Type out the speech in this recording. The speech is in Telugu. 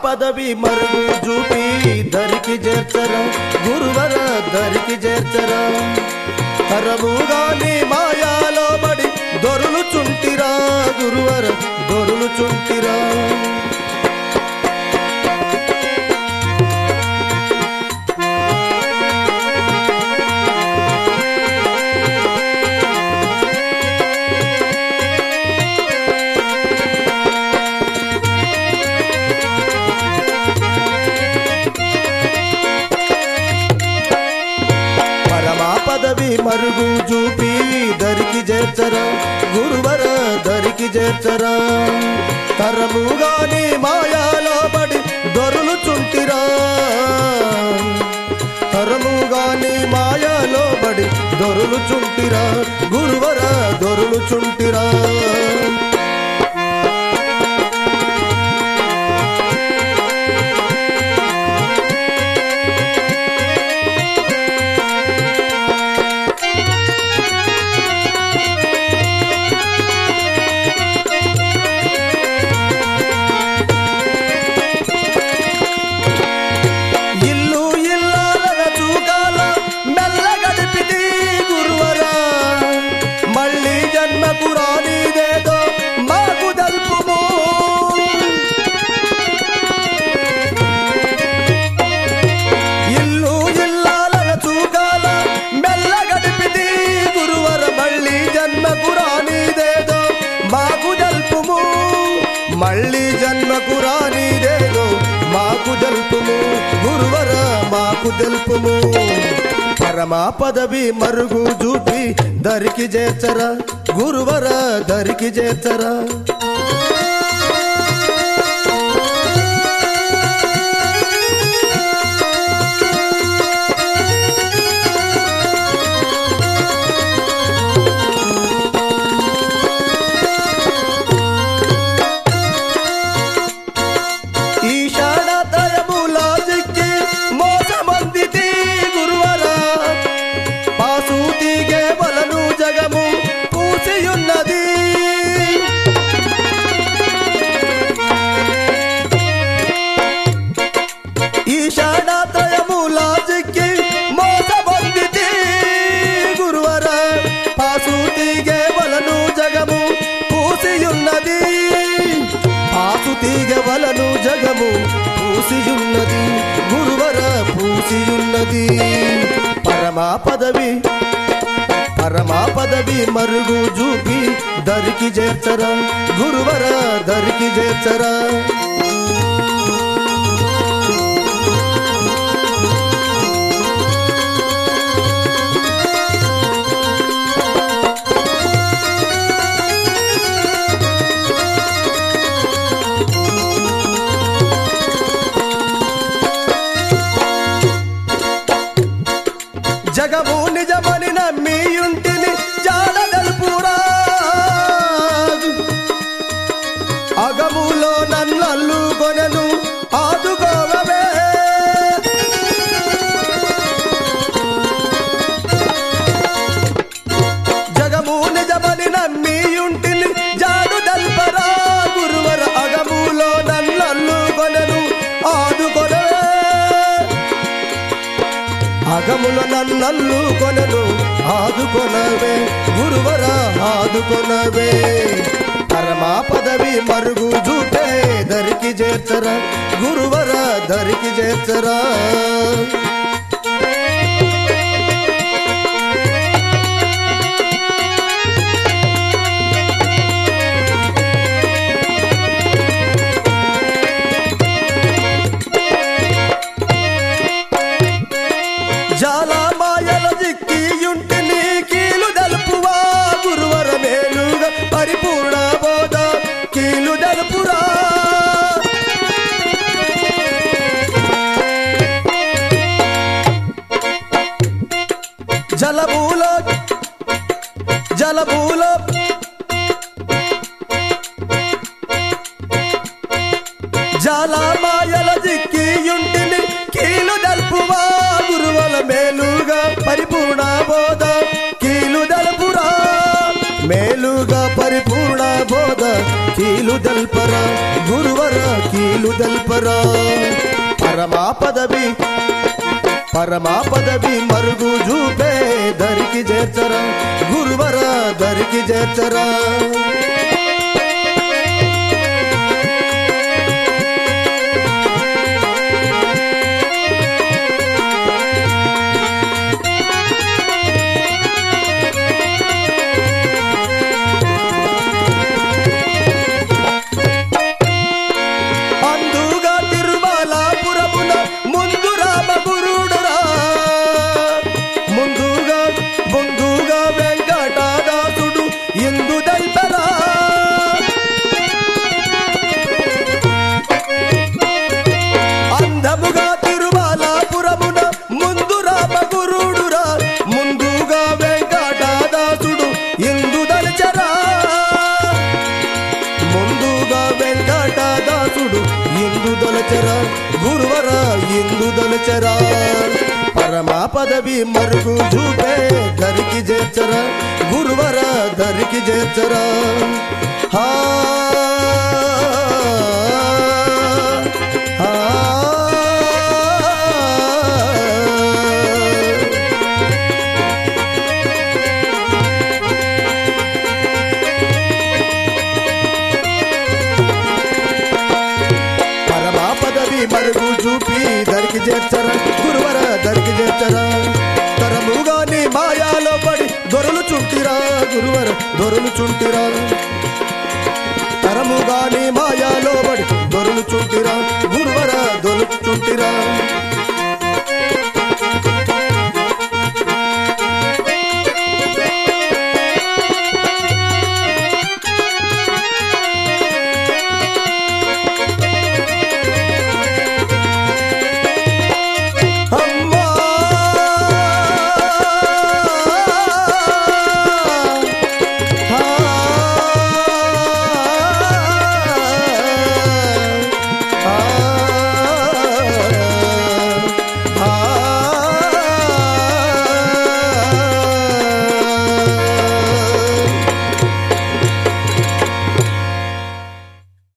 పదవి మరుగు చూపి దరికి చేర్చరా గురువర దరికి చేర్చరా తరముగాని మాయాలో పడి దొరులు చుంటిరా గురువర దొరులు చుంటిరా పరమా పదవి మరుగు చూపి దరికి చేర్చరా గురువర దరికి చేర్చరా తరముగాని మాయాలో పడి దొరులు చుంటిరా తరముగాని మాయాలో పడి దొరులు చుంటిరా గురువర దొరులు చుంటిరా ఇల్లు ఇల్లాల చూకాల మెల్ల గడిపితి గురువరా మళ్ళీ జన్మకు రానిదేదో మాకు తెలుపుము ఇల్లు ఇల్లాల చూకాల మెల్ల గడిపితి గురువర మళ్ళీ జన్మకు రానిదేదో మాకు జల్పుము మళ్ళీ జన్మకు రానిదేదో మాకు జల్పుము గురువర మాకు తెలుపుము పరమా పదవి మరుగు చూపి దరికి చేర్చరా గురువర దరికి చేర్చరా ఈశాడతయములా జిక్కి మోసమందితి గురువర పాసూతిగే వలను జగము పూసియున్నది ఈశాడతయములా జిక్కి మోసమందితి గురువర పాసూతిగే వలను జగము పూసియున్నది పాసు తీగ వలను జగము పూసియున్నది గురువర పూసియున్నది పరమా పదవి పరమా పదవి మరుగు చూపి దరికి చేర్చరా గురువర దరికి చేర్చరా జగము నిజమని నమ్మియుంటిని జాడదల్పురా అగములో నన్నల్లు కొనను ఆదుకోవవే జగము నిజమని నమ్మియుంటిని జాడు దల్పరా గురువర అగములో నన్నల్లు కొనను ఆదుకొనవే అగముల నన్నల్లు కొనను ఆదుకొనవే గురువర ఆదుకొనవే పరమా పదవి మరుగు చూపే దరికి చేర్చరా గురువర దరికి చేర్చరా జాల మాయల జిక్కియుంటిని కీలు దలుపువా గురువర మేలుగా పరిపూర్ణ బోధ కీలు దలుపురా జలమూలో జలమూలో జాల మాయల జిక్కియుంటిని కీలు దల్పువా గురువల మేలుగా పరిపూర్ణ బోధ కీలు దల్పురా మేలుగా పరిపూర్ణ బోధ కీలు దల్పరా గురువర కీలు వీలు దల్పరా పరమా పదవి పరమా పదవి మరుగు చూపే దరికి చేర్చరా గురువర దరికి చేర్చరా అందుగా తిరుమలాపురమున ముందు రామ గురుడురా ముందుగా ముందుగా వెంకటదాసుడు ఇందు దైతరా అందముగా తిరుమలాపురమున ముందు రామ గురుడురా ముందుగా వెంకటదాసుడు ఇందు దలచరా ముందుగా వెంకటదాసుడు ఇందు దొలచరా గురువర ఇందు దొలచరా పరమా పదవి మరుగు చూపే దరికి చేర్చరా గురువర దరికి చేర్చరా హా హా. పరమా పదవి మరుగు చూపి దరికి చేర్చరా గురువర దరికి చేర్చరా తరముగాని మాయాలో పడి దొరలు చుంటిరా గురువర దొరలు చుంటిరా తరముగాని మాయాలో పడి దొరలు చుంటిరా గురువర దొరలు చుంటిరా